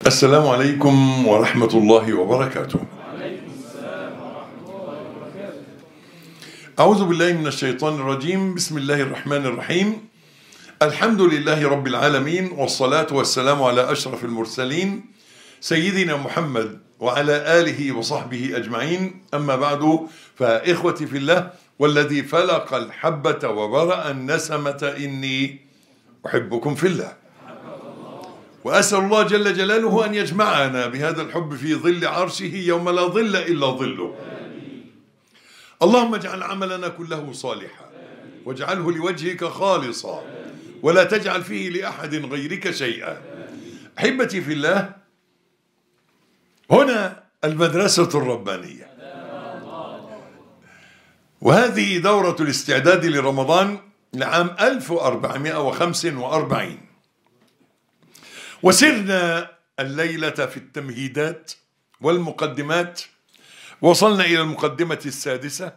السلام عليكم ورحمة الله وبركاته أعوذ بالله من الشيطان الرجيم بسم الله الرحمن الرحيم الحمد لله رب العالمين والصلاة والسلام على أشرف المرسلين سيدنا محمد وعلى آله وصحبه أجمعين أما بعد فإخوتي في الله والذي فلق الحبة وبرأ النسمة إني أحبكم في الله وأسأل الله جل جلاله أن يجمعنا بهذا الحب في ظل عرشه يوم لا ظل إلا ظله اللهم اجعل عملنا كله صالحا واجعله لوجهك خالصا ولا تجعل فيه لأحد غيرك شيئا أحبتي في الله هنا المدرسة الربانية وهذه دورة الاستعداد لرمضان لعام 1445 وسرنا الليلة في التمهيدات والمقدمات وصلنا إلى المقدمة السادسة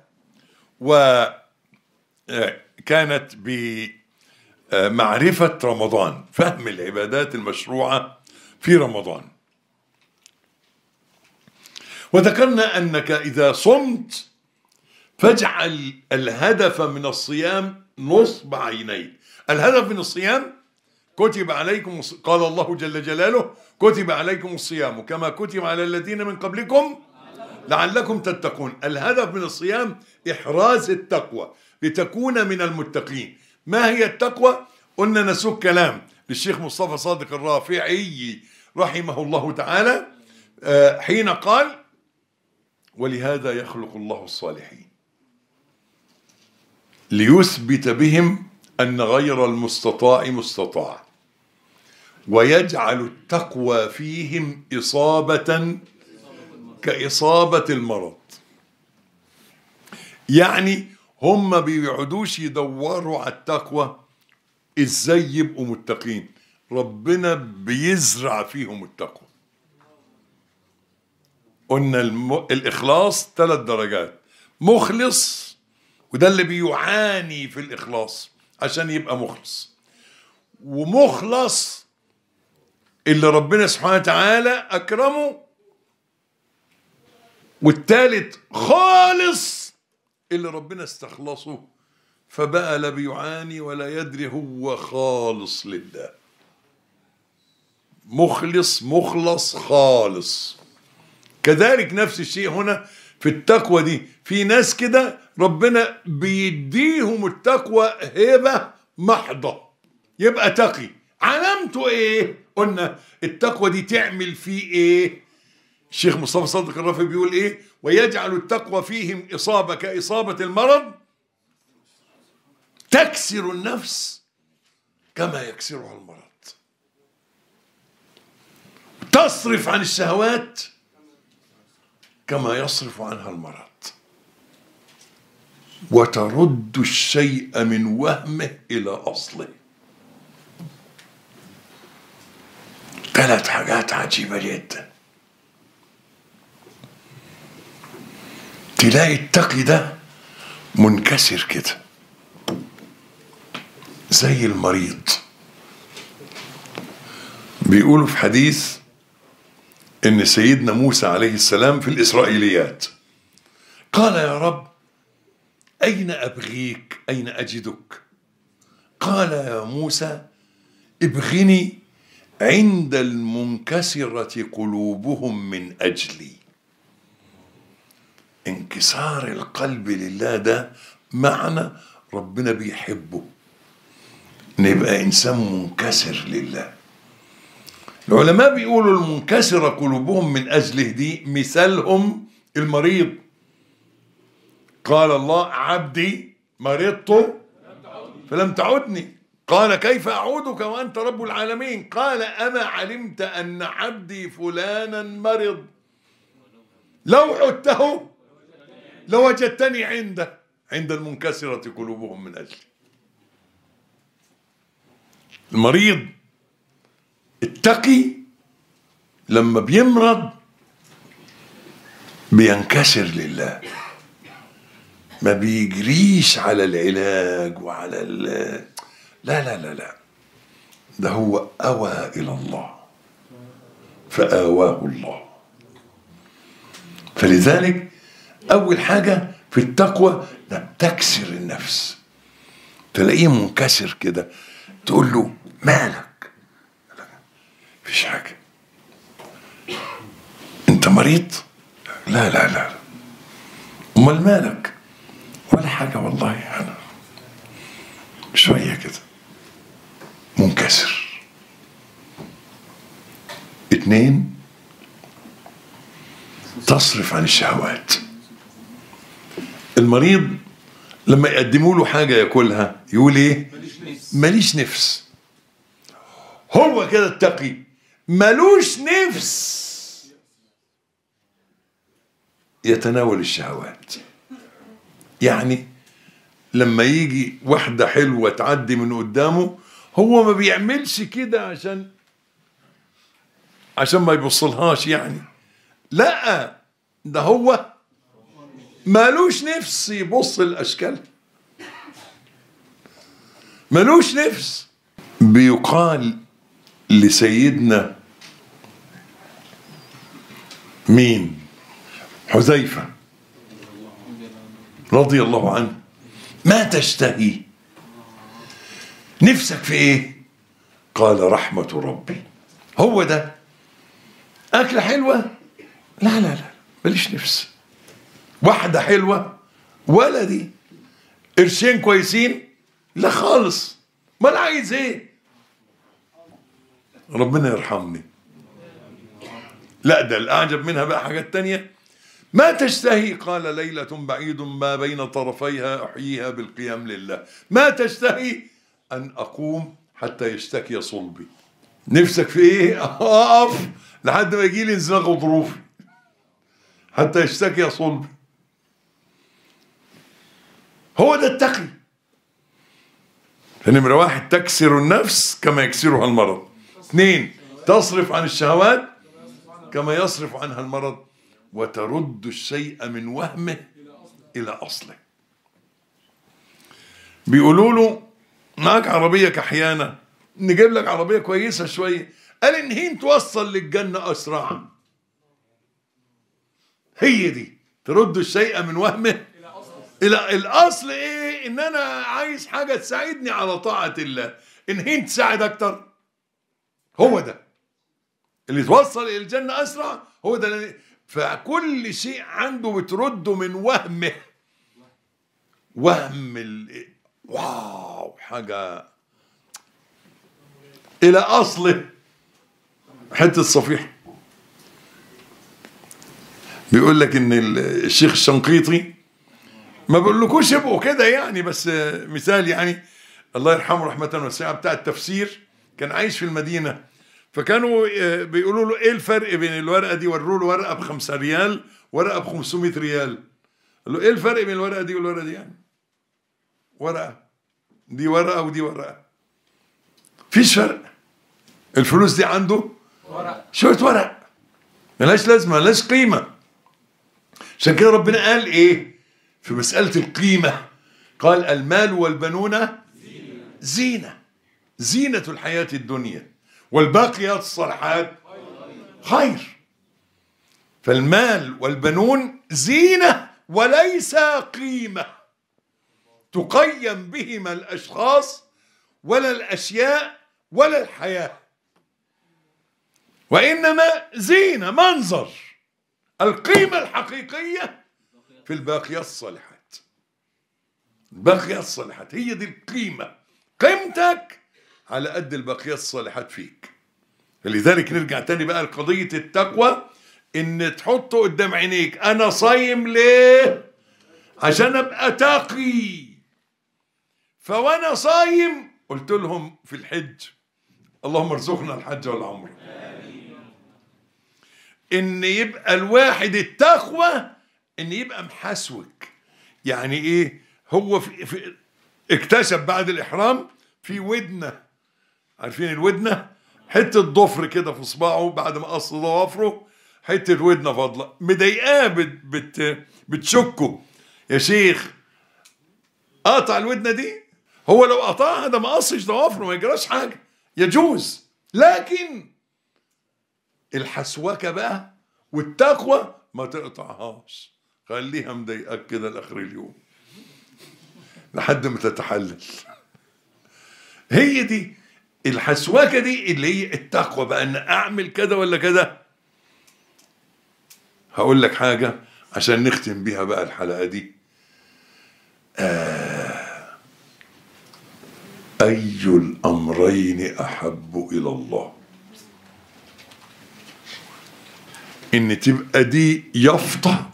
وكانت بمعرفة رمضان فهم العبادات المشروعة في رمضان وذكرنا أنك إذا صمت فاجعل الهدف من الصيام نصب عينيك الهدف من الصيام كتب عليكم قال الله جل جلاله كتب عليكم الصيام كما كتب على الذين من قبلكم لعلكم تتقون الهدف من الصيام إحراز التقوى لتكون من المتقين ما هي التقوى قلنا نسوق كلام للشيخ مصطفى صادق الرافعي رحمه الله تعالى حين قال ولهذا يخلق الله الصالحين ليثبت بهم أن غير المستطاع مستطاع ويجعل التقوى فيهم إصابة كإصابة المرض يعني هم ما بيقعدوش يدوروا على التقوى ازاي يبقوا متقين ربنا بيزرع فيهم التقوى قلنا الم... الإخلاص ثلاث درجات مخلص وده اللي بيعاني في الإخلاص عشان يبقى مخلص ومخلص اللي ربنا سبحانه وتعالى أكرمه والثالث خالص اللي ربنا استخلصه فبقى لا بيعاني ولا يدري هو خالص لله مخلص مخلص خالص كذلك نفس الشيء هنا في التقوى دي في ناس كده ربنا بيديهم التقوى هبة محضة يبقى تقي علامته ايه قلنا التقوى دي تعمل فيه ايه الشيخ مصطفى صادق الرافي بيقول ايه ويجعل التقوى فيهم إصابة كإصابة المرض تكسر النفس كما يكسرها المرض تصرف عن الشهوات كما يصرف عنها المرض وترد الشيء من وهمه إلى أصله ثلاث حاجات عجيبة جدا تلاقي التقي ده منكسر كده زي المريض بيقولوا في حديث ان سيدنا موسى عليه السلام في الاسرائيليات قال يا رب اين ابغيك اين اجدك قال يا موسى ابغني عند المنكسره قلوبهم من اجلي انكسار القلب لله ده معنى ربنا بيحبه نبقى انسان منكسر لله العلماء بيقولوا المنكسرة قلوبهم من أجله دي مثالهم المريض قال الله عبدي مرضت فلم تعدني قال كيف أعودك وأنت رب العالمين قال أما علمت أن عبدي فلانا مرض لو عدته لوجدتني عنده عند المنكسرة قلوبهم من أجلي المريض التقي لما بيمرض بينكسر لله ما بيجريش على العلاج وعلى ال لا لا لا لا ده هو أوى إلى الله فآواه الله فلذلك أول حاجة في التقوى لا تكسر النفس تلاقيه منكسر كده تقول له مالك مفيش حاجة انت مريض لا لا لا امال مالك ولا حاجة والله انا شوية كده منكسر اتنين تصرف عن الشهوات المريض لما يقدموا له حاجة ياكلها يقول ايه ماليش نفس هو كده التقي ملوش نفس يتناول الشهوات يعني لما يجي واحدة حلوة تعدي من قدامه هو ما بيعملش كده عشان عشان ما يبصلهاش يعني لا ده هو مالوش نفس يبص الاشكال مالوش نفس بيقال لسيدنا مين حذيفه رضي الله عنه ما تشتهي نفسك في ايه قال رحمه ربي هو ده اكله حلوه لا لا لا ماليش نفس واحدة حلوة ولا دي قرشين كويسين لا خالص ما انا عايز ايه ربنا يرحمني لا ده الأعجب منها بقى حاجات تانية ما تشتهي قال ليلة بعيد ما بين طرفيها أحييها بالقيام لله ما تشتهي أن أقوم حتى يشتكي صلبي نفسك في إيه أقف لحد ما يجي لي انزلاق غضروفي حتى يشتكي صلبي هو ده التقي فنمرة واحد تكسر النفس كما يكسرها المرض اثنين تصرف عن الشهوات كما يصرف عنها المرض وترد الشيء من وهمه إلى أصله بيقولوا له معاك عربية كحيانة نجيب لك عربية كويسة شوية قال إن هي توصل للجنة أسرع هي دي ترد الشيء من وهمه الى الاصل ايه ان انا عايز حاجه تساعدني على طاعه الله ان هي تساعد اكتر هو ده اللي توصل الى الجنه اسرع هو ده اللي فكل شيء عنده بترده من وهمه وهم ال... واو حاجه الى اصله حته صفيح بيقول لك ان الشيخ الشنقيطي ما بقولكوش يبقوا كده يعني بس مثال يعني الله يرحمه رحمة واسعة بتاع التفسير كان عايش في المدينة فكانوا بيقولوا له ايه الفرق بين الورقة دي وروا له ورقة بخمسة ريال ورقة ب 500 ريال قال له ايه الفرق بين الورقة دي والورقة دي يعني ورقة دي ورقة ودي ورقة فيش فرق الفلوس دي عنده ورق شوية ورق ملهاش لازمة ملهاش قيمة عشان كده ربنا قال ايه في مسألة القيمة قال المال والبنون زينة زينة الحياة الدنيا والباقيات الصالحات خير فالمال والبنون زينة وليس قيمة تقيم بهما الأشخاص ولا الأشياء ولا الحياة وإنما زينة منظر القيمة الحقيقية في الباقيات الصالحات الباقيات الصالحات هي دي القيمة قيمتك على قد الباقيات الصالحات فيك لذلك نرجع تاني بقى لقضية التقوى ان تحطه قدام عينيك انا صايم ليه عشان ابقى تقي فوانا صايم قلت لهم في الحج اللهم ارزقنا الحج والعمره ان يبقى الواحد التقوى ان يبقى محسوك يعني ايه هو في, في اكتشف بعد الاحرام في ودنه عارفين الودنه حته ضفر كده في صباعه بعد ما قص ضوافره حته ودنه فاضله مضايقاه بت بت بتشكه يا شيخ قطع الودنه دي هو لو قطعها ده ما قصش ضوافره ما يجراش حاجه يجوز لكن الحسوكة بقى والتقوى ما تقطعهاش خليها مضايقاك كده لاخر اليوم لحد ما تتحلل هي دي الحسوكه دي اللي هي التقوى بقى ان اعمل كده ولا كده هقول لك حاجه عشان نختم بيها بقى الحلقه دي آه اي الامرين احب الى الله ان تبقى دي يافطه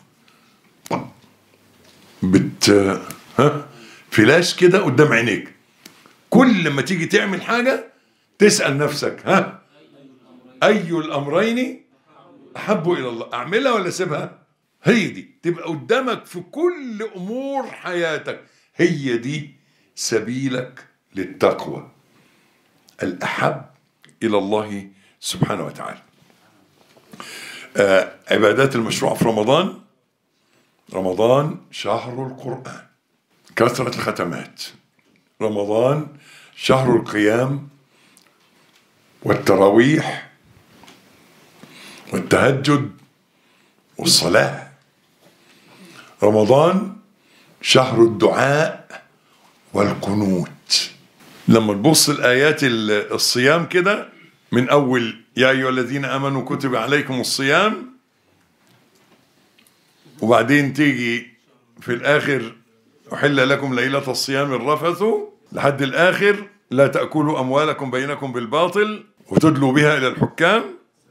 بت ها فلاش كده قدام عينيك كل ما تيجي تعمل حاجه تسال نفسك ها اي الامرين احب الى الله اعملها ولا اسيبها هي دي تبقى قدامك في كل امور حياتك هي دي سبيلك للتقوى الاحب الى الله سبحانه وتعالى آه عبادات المشروع في رمضان رمضان شهر القرآن كثرة الختمات رمضان شهر القيام والتراويح والتهجد والصلاة رمضان شهر الدعاء والقنوت لما تبص الآيات الصيام كده من أول يا أيها الذين آمنوا كتب عليكم الصيام وبعدين تيجي في الآخر أحل لكم ليلة الصيام الرفث لحد الآخر لا تأكلوا أموالكم بينكم بالباطل وتدلوا بها إلى الحكام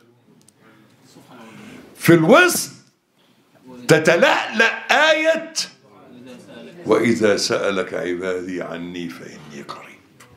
في الوسط تتلألأ آية وإذا سألك عبادي عني فإني قريب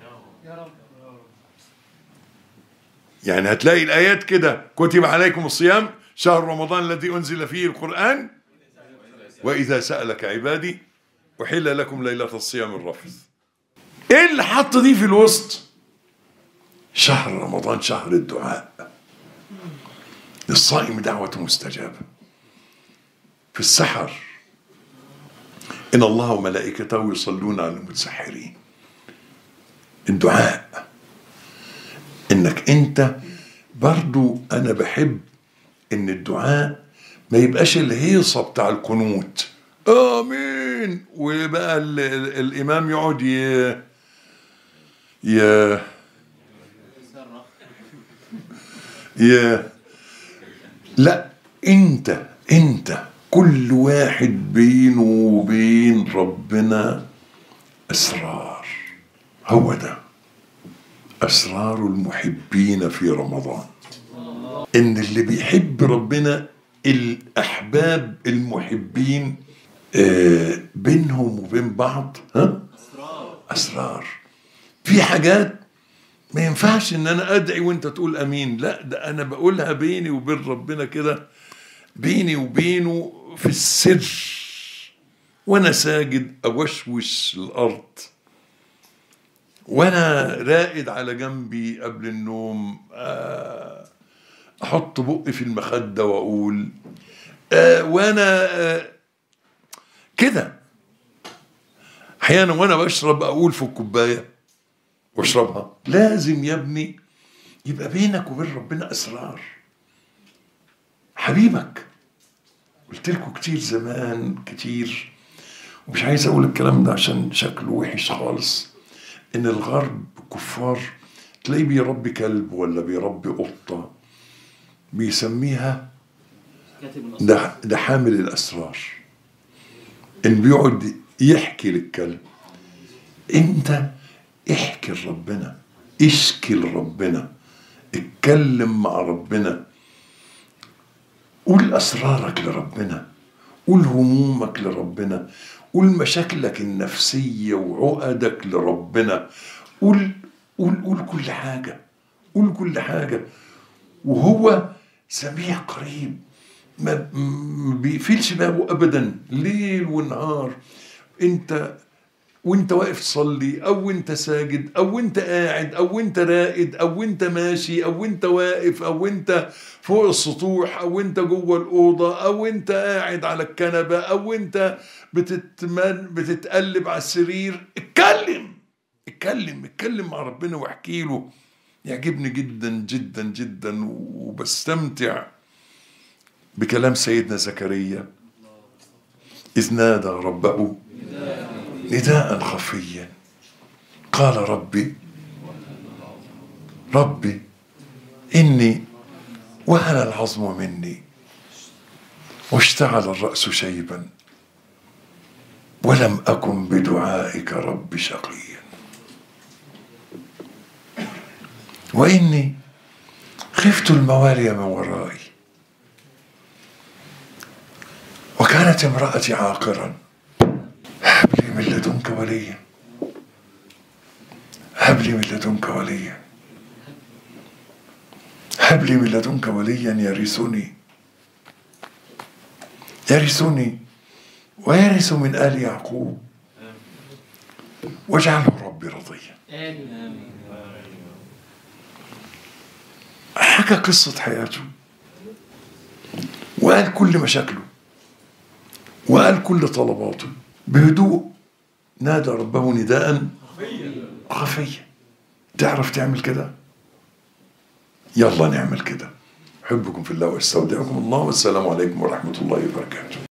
يعني هتلاقي الآيات كده كتب عليكم الصيام شهر رمضان الذي أنزل فيه القرآن وإذا سألك عبادي أحل لكم ليلة الصيام الرفث إيه اللي حط دي في الوسط شهر رمضان شهر الدعاء للصائم دعوة مستجابة في السحر إن الله وملائكته يصلون على المتسحرين الدعاء إنك أنت برضو أنا بحب إن الدعاء ما يبقاش الهيصة بتاع القنوت آمين وبقى ال ال الإمام يقعد ي ي ي لا أنت أنت كل واحد بينه وبين ربنا أسرار هو ده أسرار المحبين في رمضان إن اللي بيحب ربنا الأحباب المحبين آه بينهم وبين بعض ها أسرار في حاجات ما ينفعش ان انا ادعي وانت تقول امين لا ده انا بقولها بيني وبين ربنا كده بيني وبينه في السر وانا ساجد اوشوش الارض وانا رائد على جنبي قبل النوم احط بقي في المخده واقول وانا كده احيانا وانا بشرب اقول في الكوبايه واشربها لازم يا ابني يبقى بينك وبين ربنا اسرار حبيبك قلت لكم كتير زمان كتير ومش عايز اقول الكلام ده عشان شكله وحش خالص ان الغرب كفار تلاقيه بيربي كلب ولا بيربي قطه بيسميها ده, ده حامل الاسرار ان بيقعد يحكي للكلب انت احكي لربنا اشكي لربنا اتكلم مع ربنا قول اسرارك لربنا قول همومك لربنا قول مشاكلك النفسيه وعقدك لربنا قول قول قول كل حاجه قول كل حاجه وهو سميع قريب ما بيقفلش بابه ابدا ليل ونهار انت وانت واقف تصلي او انت ساجد او انت قاعد او انت راقد او انت ماشي او انت واقف او انت فوق السطوح او انت جوه الاوضه او انت قاعد على الكنبه او انت بتتمن بتتقلب على السرير اتكلم اتكلم اتكلم مع ربنا واحكي له يعجبني جدا جدا جدا وبستمتع بكلام سيدنا زكريا إذ نادى ربه نداء خفيا قال ربي ربي إني وهن العظم مني واشتعل الرأس شيبا ولم أكن بدعائك رب شقيا وإني خفت الموالي من ورائي وكانت امرأتي عاقرا هب لي من لدنك وليا هب لي من لدنك وليا هب لي من لدنك وليا يرثني يرثني ويرث من آل يعقوب واجعله ربي رضيا حكى قصة حياته وقال كل مشاكله وقال كل طلباته بهدوء نادى ربه نداء خفيا تعرف تعمل كده يلا نعمل كده أحبكم في الله واستودعكم الله والسلام عليكم ورحمة الله وبركاته